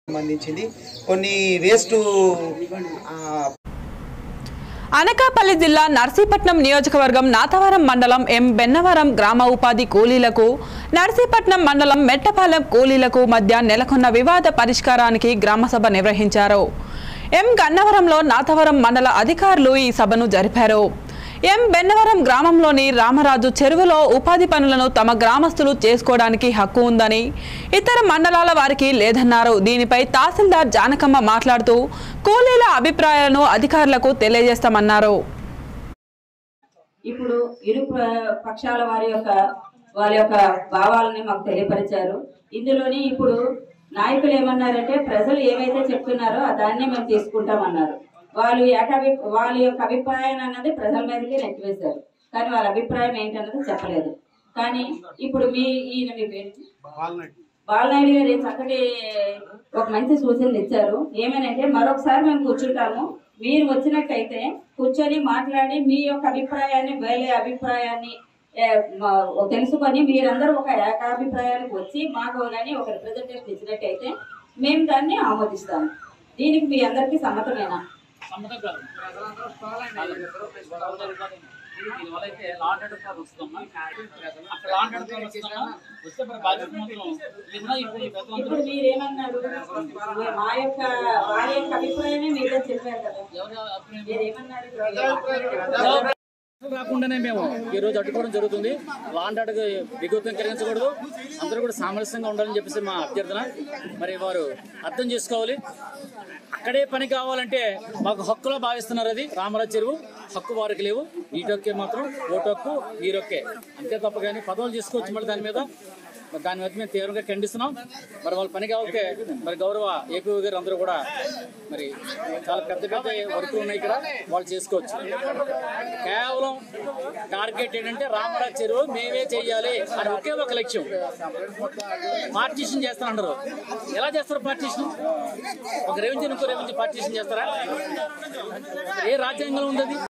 సంబంధించింది కొన్ని వేస్ట్ అనకాపల్లి జిల్లా నర్సీపట్నం నియోజకవర్గం నాతవరం మండలం ఎం బెన్నవరం గ్రామ ఉపాధి కూలీలకు నర్సీపట్నం మండలం మెట్టపాలెం కూలీలకు మధ్య నెలకొన్న వివాద పరిష్కారానికి గ్రామసభ నిర్వహించారు ఎం గన్నవరంలో నాతవరం మండల అధికారులు ఈ సభను జరిపారు ఎం బెన్నవరం గ్రామంలోని రామరాజు చెరువులో ఉపాధి పనులను తమ గ్రామస్తులు చేసుకోవడానికి హక్కు ఉందని ఇతర మండలాల వారికి లేదన్నారు దీనిపై తహసీల్దార్ జానకమ్మ మాట్లాడుతూ కూలీల అభిప్రాయాలను అధికారులకు తెలియజేస్తామన్నారు ఇప్పుడు ఇరు ప- పక్షాల వారి యొక్క వాళ్ళ యొక్క భావాలని మాకు తెలియపరిచారు ఇందులోని ఇప్పుడు నాయకులు ఏమన్నారంటే ప్రజలు ఏవైతే చెప్తున్నారో ఆ దాన్ని మేము తీసుకుంటామన్నారు వాళ్ళు ఏకాభి వాళ్ళ యొక్క అభిప్రాయం అన్నది ప్రజల మీదకి నెట్టివేశారు కానీ వాళ్ళ అభిప్రాయం ఏంటన్నది చెప్పలేదు కానీ ఇప్పుడు మీ ఈయన మీ పేరు బాలనాయుడు గారు చక్కటి ఒక మంచి సూచనలు ఇచ్చారు ఏమనంటే మరొకసారి మేము కూర్చుంటాము మీరు వచ్చినట్టయితే కూర్చొని మాట్లాడి మీ యొక్క అభిప్రాయాన్ని వేరే అభిప్రాయాన్ని ఏ, మా- తెలుసుకొని మీరందరూ ఒక ఏకాభిప్రాయానికి వచ్చి మాకు కానీ ఒక రిప్రజెంటేషన్ ఇచ్చినట్టయితే మేము దాన్ని ఆమోదిస్తాము దీనికి మీ అందరికీ సమ్మతమేనా సమ్మతం కాదు దీనివల్ల అయితే లాండ్ ఆర్డర్ ప్రాబ్లం వస్తుందమ్మా అక్కడ లాండ్ ఆర్డర్ ప్రాబ్లం వస్తుందమ్మా వస్తే మరి బాధ్యత మాత్రం లేదా ఇప్పుడు ఈ పెద్దలందరూ ఇప్పుడు మీరేమన్నారు మా యొక్క వారి యొక్క అభిప్రాయమే మీరే చెప్పారు కదా ఎవరి అభిప్రాయం మీరేమన్నారు రాకుండానే మేము ఈ రోజు అడ్డుకోవడం జరుగుతుంది లాండ్ ఆర్డర్ విఘాతం కలిగించకూడదు అందరూ కూడా సామరస్యంగా ఉండాలని చెప్పేసి మా అభ్యర్థన మరి వారు అర్థం చేసుకోవాలి అక్కడే పని కావాలంటే మాకు హక్కులో భావిస్తున్నారు అది రామరాజు చెరువు హక్కు వారికి లేవు నీటొక్కే మాత్రం ఓటొక్కు నీరొక్కే అంతే తప్ప కానీ పదవులు తీసుకోవచ్చు మళ్ళీ దాని మీద మరి దాని మీద మేము తీవ్రంగా ఖండిస్తున్నాం మరి వాళ్ళ పని కావాలంటే మరి గౌరవ ఏపీ గారు అందరూ కూడా మరి చాలా పెద్ద పెద్ద వర్కులు ఉన్నాయి ఇక్కడ వాళ్ళు చేసుకోవచ్చు కేవలం టార్గెట్ ఏంటంటే రామరాజు చెరువు మేమే చెయ్యాలి అని ఒకే ఒక లక్ష్యం పార్టీషన్ చేస్తానంటారు ఎలా చేస్తారు పార్టీషన్ ఒక రెవెన్యూ ఇంకో రెవెన్యూ పార్టీషన్ చేస్తారా ఏ రాజ్యాంగంలో ఉంది అది